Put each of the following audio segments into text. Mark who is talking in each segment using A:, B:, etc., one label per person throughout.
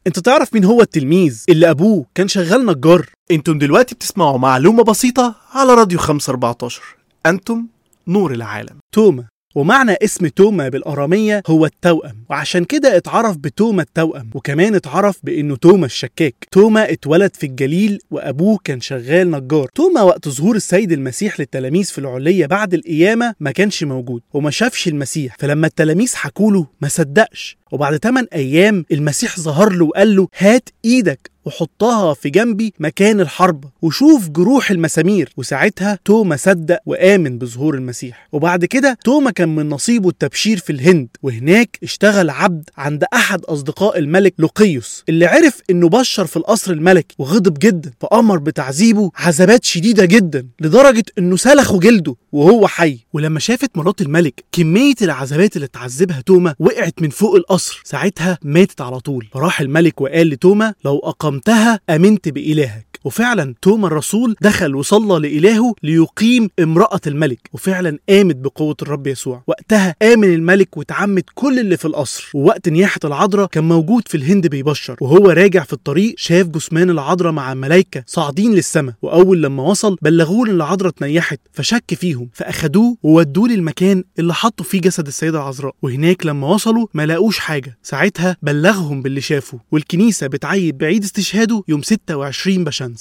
A: انت تعرف مين هو التلميذ اللي ابوه كان شغال نجار انتم دلوقتي بتسمعوا معلومة بسيطة على راديو 514 انتم نور العالم توما ومعنى اسم توما بالأرامية هو التوأم وعشان كده اتعرف بتوما التوأم وكمان اتعرف بأنه توما الشكاك توما اتولد في الجليل وأبوه كان شغال نجار توما وقت ظهور السيد المسيح للتلاميذ في العلية بعد القيامة ما كانش موجود وما شافش المسيح فلما التلاميذ حكوله ما صدقش وبعد 8 أيام المسيح ظهر له وقال له هات إيدك وحطها في جنبي مكان الحرب وشوف جروح المسامير وساعتها توما صدق وآمن بظهور المسيح وبعد كده توما كان من نصيبه التبشير في الهند وهناك اشتغل عبد عند أحد أصدقاء الملك لوقيوس اللي عرف إنه بشر في القصر الملكي وغضب جدا فأمر بتعذيبه عذابات شديدة جدا لدرجة إنه سلخوا جلده وهو حي ولما شافت مرات الملك كمية العذابات اللي اتعذبها توما وقعت من فوق القصر ساعتها ماتت على طول فراح الملك وقال لتوما لو أقمتها أمنت بإلهك وفعلا توما الرسول دخل وصلى لإلهه ليقيم امرأة الملك وفعلا قامت بقوة الرب يسوع وقتها آمن الملك واتعمد كل اللي في القصر ووقت نياحة العذراء كان موجود في الهند بيبشر وهو راجع في الطريق شاف جثمان العذراء مع ملايكة صاعدين للسماء وأول لما وصل بلغوه إن العذراء اتنيحت فشك فيهم فأخدوه وودوه للمكان اللي حطوا فيه جسد السيدة العذراء وهناك لما وصلوا ما لاقوش حاجة ساعتها بلغهم باللي شافه والكنيسة بتعيد بعيد استشهاده يوم 26 بشمس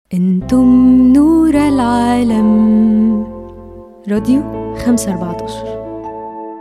B: انتم نور العالم راديو 514